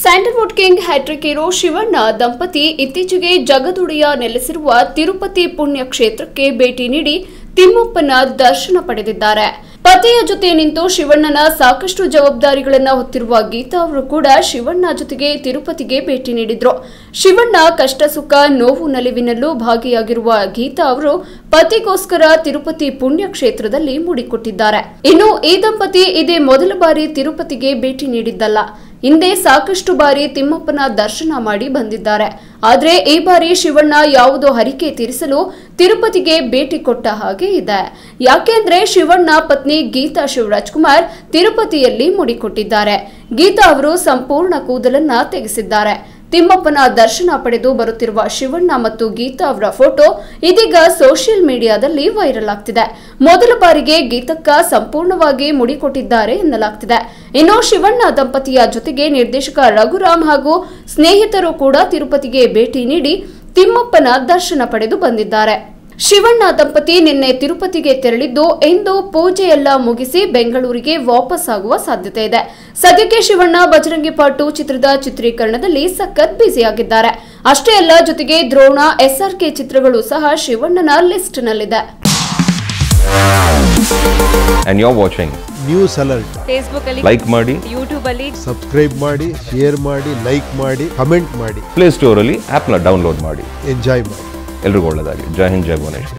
Sandalwood king hat-trick hero Shivanna ದಂಪತಿ ಇತ್ತೀಚೆಗೆ ಜಗದುಡಿಯ ನೆಲೆಸಿರುವ ತಿರುಪತಿ ಪುಣ್ಯ ಕ್ಷೇತ್ರಕ್ಕೆ ಭೇಟಿ ನೀಡಿ ತಿಮ್ಮಪ್ಪನ ದರ್ಶನ ಪಡೆದಿದ್ದಾರೆ ಪತಿಯ ಜೊತೆ ನಿಂತು ಶಿವಣ್ಣನ ಸಾಕಷ್ಟು ಜವಾಬ್ದಾರಿಗಳನ್ನ ಹೊತ್ತಿರುವ ಗೀತಾ ಅವರು ಕೂಡ ಶಿವಣ್ಣ ಜೊತೆಗೆ ತಿರುಪತಿಗೆ ಭೇಟಿ ನೀಡಿದ್ರು ಶಿವಣ್ಣ ಕಷ್ಟ ಸುಖ ನೋವು ನಲಿವಿನಲ್ಲೂ ಭಾಗಿಯಾಗಿರುವ ಗೀತಾ ಅವರು ಪತಿಗೋಸ್ಕರ ತಿರುಪತಿ ಪುಣ್ಯ ಕ್ಷೇತ್ರದಲ್ಲಿ ಮುಡಿಕೊಟ್ಟಿದ್ದಾರೆ ಇನ್ನು ಈ ದಂಪತಿ ಇದೇ ಮೊದಲ ಬಾರಿ ತಿರುಪತಿಗೆ ಭೇಟಿ ನೀಡಿದ್ದಲ್ಲ ಹಿಂದೆ ಸಾಕಷ್ಟು ಬಾರಿ ತಿಮ್ಮಪ್ಪನ ದರ್ಶನ ಮಾಡಿ ಬಂದಿದ್ದಾರೆ ಆದ್ರೆ ಈ ಬಾರಿ ಶಿವಣ್ಣ ಯಾವುದೋ ಹರಿಕೆ ತೀರಿಸಲು ತಿರುಪತಿಗೆ ಭೇಟಿ ಕೊಟ್ಟ ಹಾಗೆ ಇದೆ ಯಾಕೆಂದ್ರೆ ಶಿವಣ್ಣ ಪತ್ನಿ ಗೀತಾ ಶಿವರಾಜ್ ಕುಮಾರ್ ತಿರುಪತಿಯಲ್ಲಿ ಮುಡಿಕೊಟ್ಟಿದ್ದಾರೆ ಗೀತಾ ಅವರು ಸಂಪೂರ್ಣ ಕೂದಲನ್ನ ತೆಗೆಸಿದ್ದಾರೆ ತಿಮ್ಮಪ್ಪನ ದರ್ಶನ ಪಡೆದು ಬರುತ್ತಿರುವ ಶಿವಣ್ಣ ಮತ್ತು ಗೀತಾ ಅವರ ಫೋಟೋ ಇದೀಗ ಸೋಷಿಯಲ್ ಮೀಡಿಯಾದಲ್ಲಿ ವೈರಲ್ ಆಗ್ತಿದೆ ಮೊದಲ ಬಾರಿಗೆ ಗೀತಕ್ಕ ಸಂಪೂರ್ಣವಾಗಿ ಮುಡಿಕೊಟ್ಟಿದ್ದಾರೆ ಎನ್ನಲಾಗ್ತಿದೆ ಇನ್ನು ಶಿವಣ್ಣ ದಂಪತಿಯ ಜೊತೆಗೆ ನಿರ್ದೇಶಕ ರಘುರಾಮ್ ಹಾಗೂ ಸ್ನೇಹಿತರು ಕೂಡ ತಿರುಪತಿಗೆ ಭೇಟಿ ನೀಡಿ ತಿಮ್ಮಪ್ಪನ ದರ್ಶನ ಪಡೆದು ಬಂದಿದ್ದಾರೆ ಶಿವಣ್ಣ ದಂಪತಿ ನಿನ್ನೆ ತಿರುಪತಿಗೆ ತೆರಳಿದ್ದು ಇಂದು ಪೂಜೆಯೆಲ್ಲ ಮುಗಿಸಿ ಬೆಂಗಳೂರಿಗೆ ವಾಪಸ್ ಆಗುವ ಸಾಧ್ಯತೆ ಇದೆ ಸದ್ಯಕ್ಕೆ ಶಿವಣ್ಣ ಬಜರಂಗಿ ಪಾರ್ಟ್ ಟು ಚಿತ್ರದ ಚಿತ್ರೀಕರಣದಲ್ಲಿ ಸಖತ್ ಬ್ಯುಸಿಯಾಗಿದ್ದಾರೆ ಅಷ್ಟೇ ಅಲ್ಲ ಜೊತೆಗೆ ದ್ರೋಣ ಎಸ್ಆರ್ಕೆ ಚಿತ್ರಗಳು ಸಹ ಶಿವಣ್ಣನ ಲಿಸ್ಟ್ನಲ್ಲಿದೆ and you're watching. News alert Facebook ಅಲ್ಲಿ Like ಮಾಡಿ ಯೂಟ್ಯೂಬ್ ಅಲ್ಲಿ ಸಬ್ಸ್ಕ್ರೈಬ್ ಮಾಡಿ ಶೇರ್ ಮಾಡಿ ಲೈಕ್ ಮಾಡಿ ಕಮೆಂಟ್ ಮಾಡಿ ಪ್ಲೇ ಸ್ಟೋರಲ್ಲಿ ಆ್ಯಪ್ನ ಡೌನ್ಲೋಡ್ ಮಾಡಿ ಎಂಜಾಯ್ ಮಾಡಿ ಎಲ್ರಿಗೂ ಒಳ್ಳೆಯದಾಗಿ ಜೈ ಹಿಂದ್ ಜೈ ಭುವನೇಶ್ವರ್